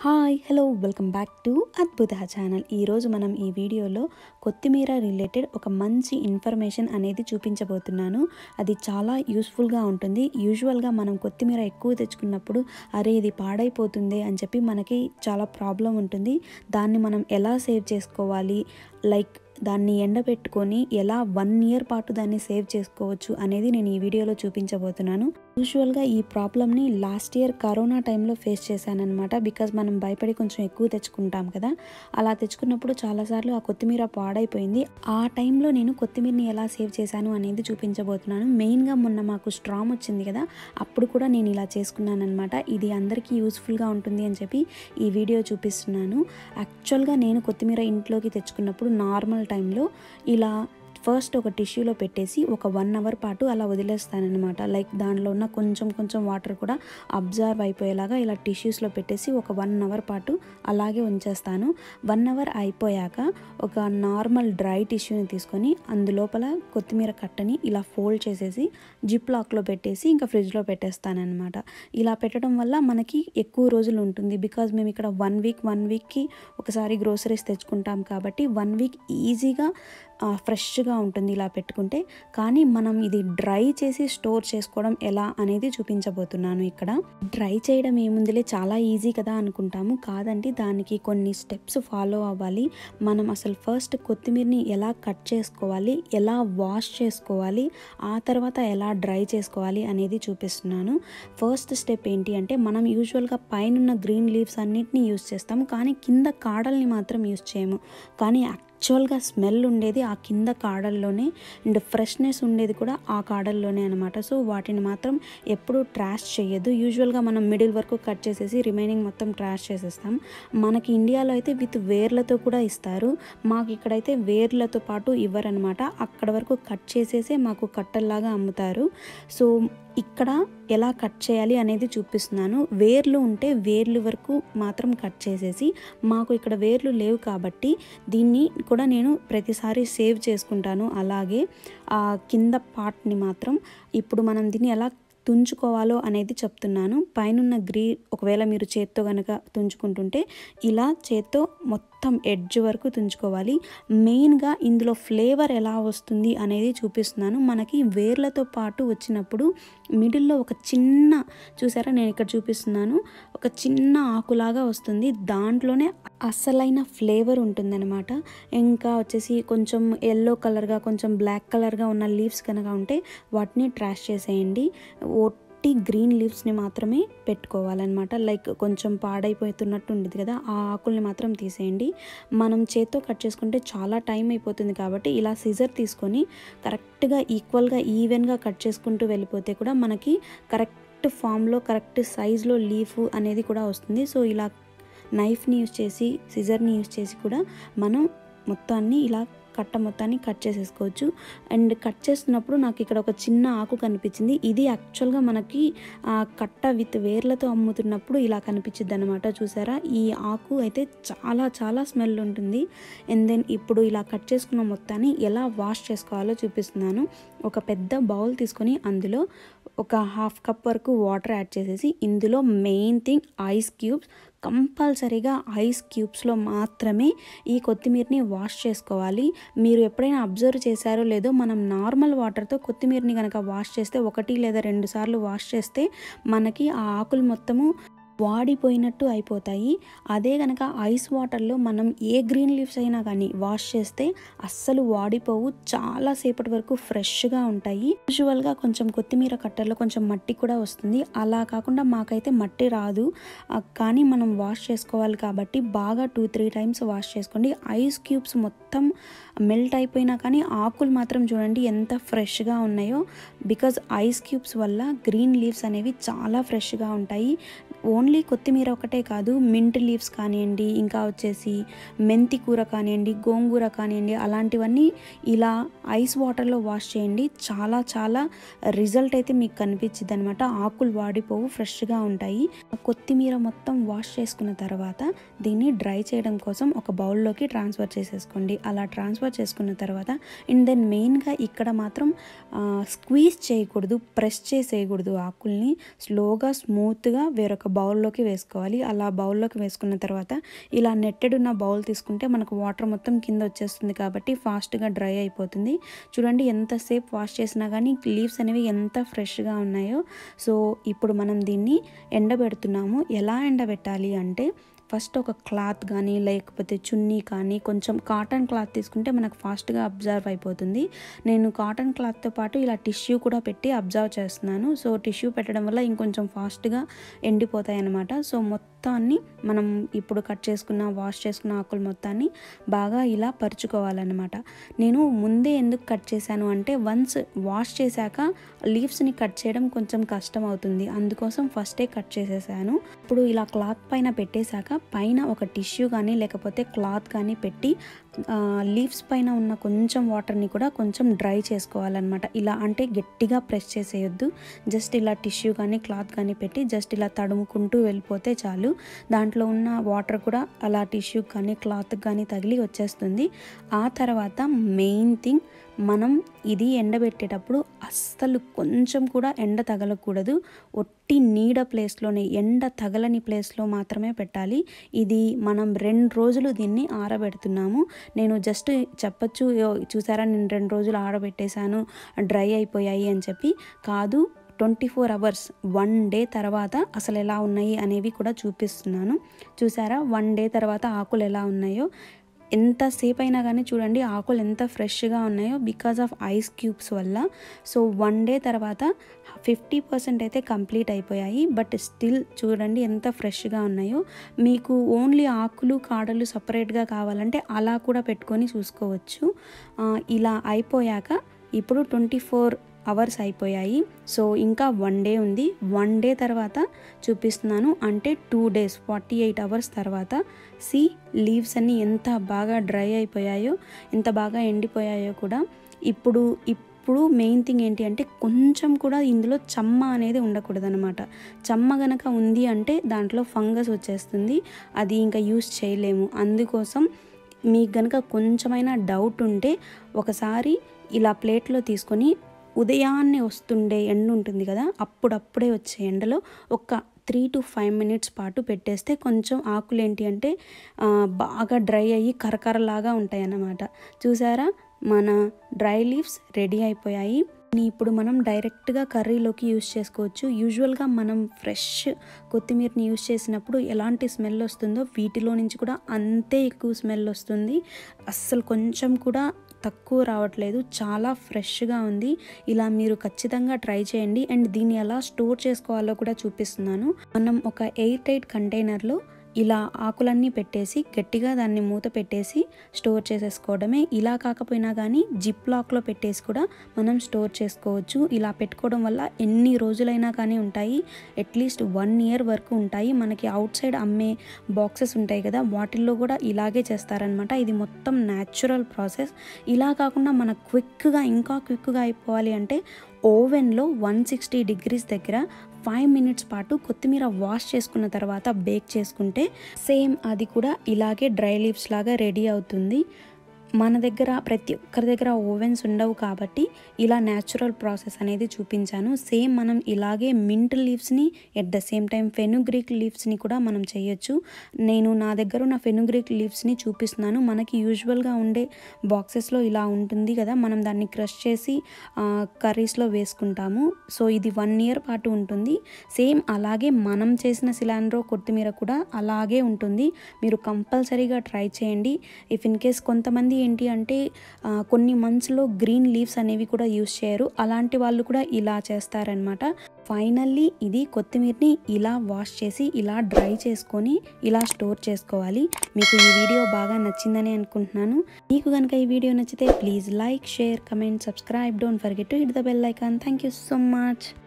hi hello welcome back to అద్భుత channel ఈరోజు మనం ఈ వీడియోలో కొత్తిమీర రిలేటెడ్ ఒక మంచి ఇన్ఫర్మేషన్ అనేది చూపించబోతున్నాను అది చాలా యూస్ఫుల్గా ఉంటుంది యూజువల్గా మనం కొత్తిమీర ఎక్కువ తెచ్చుకున్నప్పుడు అరే ఇది పాడైపోతుంది అని చెప్పి మనకి చాలా ప్రాబ్లం ఉంటుంది దాన్ని మనం ఎలా సేవ్ చేసుకోవాలి లైక్ దాన్ని ఎండబెట్టుకొని ఎలా వన్ ఇయర్ పాటు దాన్ని సేవ్ చేసుకోవచ్చు అనేది నేను ఈ వీడియోలో చూపించబోతున్నాను యూజువల్గా ఈ ప్రాబ్లమ్ని లాస్ట్ ఇయర్ కరోనా టైంలో ఫేస్ చేశానమాట బికాజ్ మనం భయపడి కొంచెం ఎక్కువ తెచ్చుకుంటాం కదా అలా తెచ్చుకున్నప్పుడు చాలాసార్లు ఆ కొత్తిమీర పాడైపోయింది ఆ టైంలో నేను కొత్తిమీరని ఎలా సేవ్ చేశాను అనేది చూపించబోతున్నాను మెయిన్గా మొన్న మాకు స్ట్రామ్ వచ్చింది కదా అప్పుడు కూడా నేను ఇలా చేసుకున్నాను అనమాట ఇది అందరికీ యూస్ఫుల్గా ఉంటుంది అని చెప్పి ఈ వీడియో చూపిస్తున్నాను యాక్చువల్గా నేను కొత్తిమీర ఇంట్లోకి తెచ్చుకున్నప్పుడు నార్మల్ టైంలో ఇలా ఫస్ట్ ఒక టిష్యూలో పెట్టేసి ఒక వన్ అవర్ పాటు అలా వదిలేస్తానమాట లైక్ దానిలో ఉన్న కొంచెం కొంచెం వాటర్ కూడా అబ్జర్వ్ అయిపోయేలాగా ఇలా టిష్యూస్లో పెట్టేసి ఒక వన్ అవర్ పాటు అలాగే ఉంచేస్తాను వన్ అవర్ అయిపోయాక ఒక నార్మల్ డ్రై టిష్యూని తీసుకొని అందులోపల కొత్తిమీర కట్టని ఇలా ఫోల్డ్ చేసేసి జిప్ లాక్లో పెట్టేసి ఇంకా ఫ్రిడ్జ్లో పెట్టేస్తానమాట ఇలా పెట్టడం వల్ల మనకి ఎక్కువ రోజులు ఉంటుంది బికాజ్ మేము ఇక్కడ వన్ వీక్ వన్ వీక్కి ఒకసారి గ్రోసరీస్ తెచ్చుకుంటాం కాబట్టి వన్ వీక్ ఈజీగా ఫ్రెష్గా ఉంటుంది ఇలా పెట్టుకుంటే కానీ మనం ఇది డ్రై చేసి స్టోర్ చేసుకోవడం ఎలా అనేది చూపించబోతున్నాను ఇక్కడ డ్రై చేయడం ఏముందిలే చాలా ఈజీ కదా అనుకుంటాము కాదండి దానికి కొన్ని స్టెప్స్ ఫాలో అవ్వాలి మనం అసలు ఫస్ట్ కొత్తిమీరని ఎలా కట్ చేసుకోవాలి ఎలా వాష్ చేసుకోవాలి ఆ తర్వాత ఎలా డ్రై చేసుకోవాలి అనేది చూపిస్తున్నాను ఫస్ట్ స్టెప్ ఏంటి అంటే మనం యూజువల్గా పైన గ్రీన్ లీవ్స్ అన్నిటిని యూస్ చేస్తాం కానీ కింద కాడల్ని మాత్రం యూస్ చేయము కానీ యాక్చువల్గా స్మెల్ ఉండేది ఆ కింద కాడల్లోనే అండ్ ఫ్రెష్నెస్ ఉండేది కూడా ఆ కాడల్లోనే అనమాట సో వాటిని మాత్రం ఎప్పుడూ ట్రాష్ చేయొద్దు యూజువల్గా మనం మిడిల్ వరకు కట్ చేసేసి రిమైనింగ్ మొత్తం ట్రాష్ చేసేస్తాం మనకి ఇండియాలో అయితే విత్ వేర్లతో కూడా ఇస్తారు మాకు ఇక్కడైతే వేర్లతో పాటు ఇవ్వరనమాట అక్కడ వరకు కట్ చేసేసే మాకు కట్టల్లాగా అమ్ముతారు సో ఇక్కడ ఎలా కట్ చేయాలి అనేది చూపిస్తున్నాను వేర్లు ఉంటే వేర్లు వరకు మాత్రం కట్ చేసేసి మాకు ఇక్కడ వేర్లు లేవు కాబట్టి దీన్ని కూడా నేను ప్రతిసారి సేవ్ చేసుకుంటాను అలాగే ఆ కింద పార్ట్ని మాత్రం ఇప్పుడు మనం దీన్ని ఎలా తుంచుకోవాలో అనేది చెప్తున్నాను పైనున్న గ్రీ ఒకవేళ మీరు చేత్తో కనుక తుంచుకుంటుంటే ఇలా చేత్తో మొత్తం ఎడ్జ్ వరకు తుంచుకోవాలి మెయిన్గా ఇందులో ఫ్లేవర్ ఎలా వస్తుంది అనేది చూపిస్తున్నాను మనకి వేర్లతో పాటు వచ్చినప్పుడు మిడిల్లో ఒక చిన్న చూసారా నేను ఇక్కడ చూపిస్తున్నాను ఒక చిన్న ఆకులాగా వస్తుంది దాంట్లోనే అసలైన ఫ్లేవర్ ఉంటుందన్నమాట ఇంకా వచ్చేసి కొంచెం ఎల్లో కలర్గా కొంచెం బ్లాక్ కలర్గా ఉన్న లీవ్స్ కనుక ఉంటే వాటిని ట్రాష్ చేసేయండి ఒట్టి గ్రీన్ లీవ్స్ని మాత్రమే పెట్టుకోవాలన్నమాట లైక్ కొంచెం పాడైపోతున్నట్టు ఉండేది కదా ఆ ఆకుల్ని మాత్రం తీసేయండి మనం చేత్తో కట్ చేసుకుంటే చాలా టైం అయిపోతుంది కాబట్టి ఇలా సిజర్ తీసుకొని కరెక్ట్గా ఈక్వల్గా ఈవెన్గా కట్ చేసుకుంటూ వెళ్ళిపోతే కూడా మనకి కరెక్ట్ ఫామ్లో కరెక్ట్ సైజ్లో లీఫ్ అనేది కూడా వస్తుంది సో ఇలా నైఫ్ని యూస్ చేసి సిజర్ని యూస్ చేసి కూడా మనం మొత్తాన్ని ఇలా కట్ట మొత్తాన్ని కట్ చేసేసుకోవచ్చు అండ్ కట్ చేస్తున్నప్పుడు నాకు ఇక్కడ ఒక చిన్న ఆకు కనిపించింది ఇది యాక్చువల్గా మనకి ఆ కట్ట విత్ వేర్లతో అమ్ముతున్నప్పుడు ఇలా కనిపించింది అనమాట చూసారా ఈ ఆకు అయితే చాలా చాలా స్మెల్ ఉంటుంది అండ్ దెన్ ఇప్పుడు ఇలా కట్ చేసుకున్న మొత్తాన్ని ఎలా వాష్ చేసుకోవాలో చూపిస్తున్నాను ఒక పెద్ద బౌల్ తీసుకొని అందులో ఒక హాఫ్ కప్ వరకు వాటర్ యాడ్ చేసేసి ఇందులో మెయిన్ థింగ్ ఐస్ క్యూబ్స్ కంపల్సరీగా ఐస్ క్యూబ్స్లో మాత్రమే ఈ కొత్తిమీరని వాష్ చేసుకోవాలి మీరు ఎప్పుడైనా అబ్జర్వ్ చేశారో లేదో మనం నార్మల్ వాటర్తో కొత్తిమీరని కనుక వాష్ చేస్తే ఒకటి లేదా రెండు సార్లు వాష్ చేస్తే మనకి ఆ ఆకులు మొత్తము వాడిపోయినట్టు అయిపోతాయి అదే కనుక ఐస్ వాటర్లో మనం ఏ గ్రీన్ లీవ్స్ అయినా కానీ వాష్ చేస్తే అస్సలు వాడిపోవు చాలా సేపటి వరకు ఫ్రెష్గా ఉంటాయి యూజువల్గా కొంచెం కొత్తిమీర కట్టర్లో కొంచెం మట్టి కూడా వస్తుంది అలా కాకుండా మాకైతే మట్టి రాదు కానీ మనం వాష్ చేసుకోవాలి కాబట్టి బాగా టూ త్రీ టైమ్స్ వాష్ చేసుకోండి ఐస్ క్యూబ్స్ మొత్తం మెల్ట్ అయిపోయినా కానీ ఆకులు మాత్రం చూడండి ఎంత ఫ్రెష్గా ఉన్నాయో బికాజ్ ఐస్ క్యూబ్స్ వల్ల గ్రీన్ లీవ్స్ అనేవి చాలా ఫ్రెష్గా ఉంటాయి ఓన్లీ కొత్తిమీర ఒకటే కాదు మింట్ లీవ్స్ కానివ్వండి ఇంకా వచ్చేసి మెంతి కూర కానివ్వండి గోంగూర కానివ్వండి అలాంటివన్నీ ఇలా ఐస్ వాటర్లో వాష్ చేయండి చాలా చాలా రిజల్ట్ అయితే మీకు కనిపించింది అనమాట ఆకులు వాడిపోవు ఫ్రెష్గా ఉంటాయి కొత్తిమీర మొత్తం వాష్ చేసుకున్న తర్వాత దీన్ని డ్రై చేయడం కోసం ఒక బౌల్లోకి ట్రాన్స్ఫర్ చేసేసుకోండి అలా ట్రాన్స్ఫర్ చేసుకున్న తర్వాత అండ్ దెన్ మెయిన్గా ఇక్కడ మాత్రం స్క్వీజ్ చేయకూడదు ప్రెస్ చేసేయకూడదు ఆకుల్ని స్లోగా స్మూత్గా వేరొక బౌల్ బౌల్లోకి వేసుకోవాలి అలా బౌల్లోకి వేసుకున్న తర్వాత ఇలా నెట్టెడ్ ఉన్న బౌల్ తీసుకుంటే మనకు వాటర్ మొత్తం కింద వచ్చేస్తుంది కాబట్టి ఫాస్ట్గా డ్రై అయిపోతుంది చూడండి ఎంతసేపు వాష్ చేసినా కానీ లీవ్స్ అనేవి ఎంత ఫ్రెష్గా ఉన్నాయో సో ఇప్పుడు మనం దీన్ని ఎండబెడుతున్నాము ఎలా ఎండబెట్టాలి అంటే ఫస్ట్ ఒక క్లాత్ కానీ లేకపోతే చున్నీ కానీ కొంచెం కాటన్ క్లాత్ తీసుకుంటే మనకు ఫాస్ట్గా అబ్జర్వ్ అయిపోతుంది నేను కాటన్ క్లాత్తో పాటు ఇలా టిష్యూ కూడా పెట్టి అబ్జర్వ్ చేస్తున్నాను సో టిష్యూ పెట్టడం వల్ల ఇంకొంచెం ఫాస్ట్గా ఎండిపోతాయి అన్నమాట సో మొత్తాన్ని మనం ఇప్పుడు కట్ చేసుకున్న వాష్ చేసుకున్న ఆకులు మొత్తాన్ని బాగా ఇలా పరుచుకోవాలన్నమాట నేను ముందే ఎందుకు కట్ చేశాను అంటే వన్స్ వాష్ చేశాక లీవ్స్ని కట్ చేయడం కొంచెం కష్టం అవుతుంది అందుకోసం ఫస్టే కట్ చేసేసాను ఇప్పుడు ఇలా క్లాత్ పైన పెట్టేశాక పైన ఒక టిష్యూ కానీ లేకపోతే క్లాత్ కానీ పెట్టి లీవ్స్ పైన ఉన్న కొంచెం వాటర్ని కూడా కొంచెం డ్రై చేసుకోవాలన్నమాట ఇలా అంటే గట్టిగా ప్రెస్ చేసేయొద్దు జస్ట్ ఇలా టిష్యూ కానీ క్లాత్ కానీ పెట్టి జస్ట్ ఇలా తడుముకుంటూ వెళ్ళిపోతే చాలు దాంట్లో ఉన్న వాటర్ కూడా అలా టిష్యూ కానీ క్లాత్ కానీ తగిలి వచ్చేస్తుంది ఆ తర్వాత మెయిన్ థింగ్ మనం ఇది ఎండబెట్టేటప్పుడు అస్సలు కొంచెం కూడా ఎండ తగలకూడదు ఒట్టి నీడ ప్లేస్లోనే ఎండ తగలని ప్లేస్లో మాత్రమే పెట్టాలి ఇది మనం రెండు రోజులు దీన్ని ఆరబెడుతున్నాము నేను జస్ట్ చెప్పచ్చు "యో, చూసారా నేను రెండు రోజులు ఆరబెట్టేశాను డ్రై అయిపోయాయి అని చెప్పి కాదు twenty four hours one day తర్వాత అసలు ఎలా ఉన్నాయి అనేవి కూడా చూపిస్తున్నాను చూసారా వన్ డే తర్వాత ఆకులు ఎలా ఉన్నాయో ఎంతసేపు అయినా కానీ చూడండి ఆకులు ఎంత ఫ్రెష్గా ఉన్నాయో బికాజ్ ఆఫ్ ఐస్ క్యూబ్స్ వల్ల సో వన్ డే తర్వాత ఫిఫ్టీ పర్సెంట్ అయితే కంప్లీట్ అయిపోయాయి బట్ స్టిల్ చూడండి ఎంత ఫ్రెష్గా ఉన్నాయో మీకు ఓన్లీ ఆకులు కాడలు సపరేట్గా కావాలంటే అలా కూడా పెట్టుకొని చూసుకోవచ్చు ఆ, ఇలా అయిపోయాక ఇప్పుడు ట్వంటీ ఫోర్ అవర్స్ అయిపోయాయి సో ఇంకా వన్ డే ఉంది వన్ డే తర్వాత చూపిస్తున్నాను అంటే two days forty eight hours తర్వాత సి లీవ్స్ అన్నీ ఎంత బాగా డ్రై అయిపోయాయో ఎంత బాగా ఎండిపోయాయో కూడా ఇప్పుడు ఇప్పుడు మెయిన్ థింగ్ ఏంటి అంటే కొంచెం కూడా ఇందులో చెమ్మ అనేది ఉండకూడదు అనమాట చెమ్మ గనక ఉంది అంటే దాంట్లో ఫంగస్ వచ్చేస్తుంది అది ఇంకా యూస్ చేయలేము అందుకోసం మీకు గనక కొంచెమైనా డౌట్ ఉంటే ఒకసారి ఇలా ప్లేట్లో తీసుకొని ఉదయాన్నే వస్తుండే ఎండ ఉంటుంది కదా అప్పుడప్పుడే వచ్చే ఎండలో ఒక త్రీ టు ఫైవ్ మినిట్స్ పాటు పెట్టేస్తే కొంచెం ఆకులు ఏంటి అంటే ఆ, బాగా డ్రై అయ్యి కరకరలాగా ఉంటాయి అన్నమాట చూసారా మన డ్రై లీవ్స్ రెడీ అయిపోయాయి ని ఇప్పుడు మనం డైరెక్ట్గా కర్రీలోకి యూస్ చేసుకోవచ్చు యూజువల్గా మనం ఫ్రెష్ కొత్తిమీరని యూస్ చేసినప్పుడు ఎలాంటి స్మెల్ వస్తుందో వీటిలో నుంచి కూడా అంతే ఎక్కువ స్మెల్ వస్తుంది అస్సలు కొంచెం కూడా తక్కువ రావట్లేదు చాలా ఫ్రెష్గా ఉంది ఇలా మీరు ఖచ్చితంగా ట్రై చేయండి అండ్ దీన్ని ఎలా స్టోర్ చేసుకోవాలో కూడా చూపిస్తున్నాను మనం ఒక ఎయిర్ టైట్ కంటైనర్లో ఇలా ఆకులన్నీ పెట్టేసి గట్టిగా దాన్ని మూత పెట్టేసి స్టోర్ చేసేసుకోవడమే ఇలా కాకపోయినా కానీ జిప్ లాక్లో పెట్టేసి కూడా మనం స్టోర్ చేసుకోవచ్చు ఇలా పెట్టుకోవడం వల్ల ఎన్ని రోజులైనా కానీ ఉంటాయి అట్లీస్ట్ వన్ ఇయర్ వరకు ఉంటాయి మనకి అవుట్ సైడ్ అమ్మే బాక్సెస్ ఉంటాయి కదా వాటిల్లో కూడా ఇలాగే చేస్తారనమాట ఇది మొత్తం న్యాచురల్ ప్రాసెస్ ఇలా కాకుండా మన క్విక్గా ఇంకా క్విక్గా అయిపోవాలి అంటే ఓవెన్లో వన్ సిక్స్టీ డిగ్రీస్ దగ్గర ఫైవ్ మినిట్స్ పాటు కొత్తిమీర వాష్ చేసుకున్న తర్వాత బేక్ చేసుకుంటే సేమ్ అది కూడా ఇలాగే డ్రై లీవ్స్ లాగా రెడీ అవుతుంది మన దగ్గర ప్రతి ఒక్కరి దగ్గర ఓవెన్స్ ఉండవు కాబట్టి ఇలా న్యాచురల్ ప్రాసెస్ అనేది చూపించాను సేమ్ మనం ఇలాగే మింట్ లీవ్స్ని at the same time fenugreek లీవ్స్ని కూడా మనం చేయొచ్చు నేను నా దగ్గర ఉన్న ఫెనుగ్రీక్ లీవ్స్ని చూపిస్తున్నాను మనకి యూజువల్గా ఉండే బాక్సెస్లో ఇలా ఉంటుంది కదా మనం దాన్ని క్రష్ చేసి కర్రీస్లో వేసుకుంటాము సో ఇది వన్ ఇయర్ పాటు ఉంటుంది సేమ్ అలాగే మనం చేసిన సిలాండ్రో కొత్తిమీర కూడా అలాగే ఉంటుంది మీరు కంపల్సరీగా ట్రై చేయండి ఇఫ్ ఇన్ కేస్ కొంతమంది ఏంటి అంటే ఆ, కొన్ని మంత్స్లో గ్రీన్ లీవ్స్ అనేవి కూడా యూస్ చేయరు అలాంటి వాళ్ళు కూడా ఇలా చేస్తారనమాట ఫైనల్లీ ఇది కొత్తిమీరని ఇలా వాష్ చేసి ఇలా డ్రై చేసుకొని ఇలా స్టోర్ చేసుకోవాలి మీకు ఈ వీడియో బాగా నచ్చిందని అనుకుంటున్నాను మీకు కనుక ఈ వీడియో నచ్చితే please like share comment subscribe don't forget to hit the bell icon thank you so much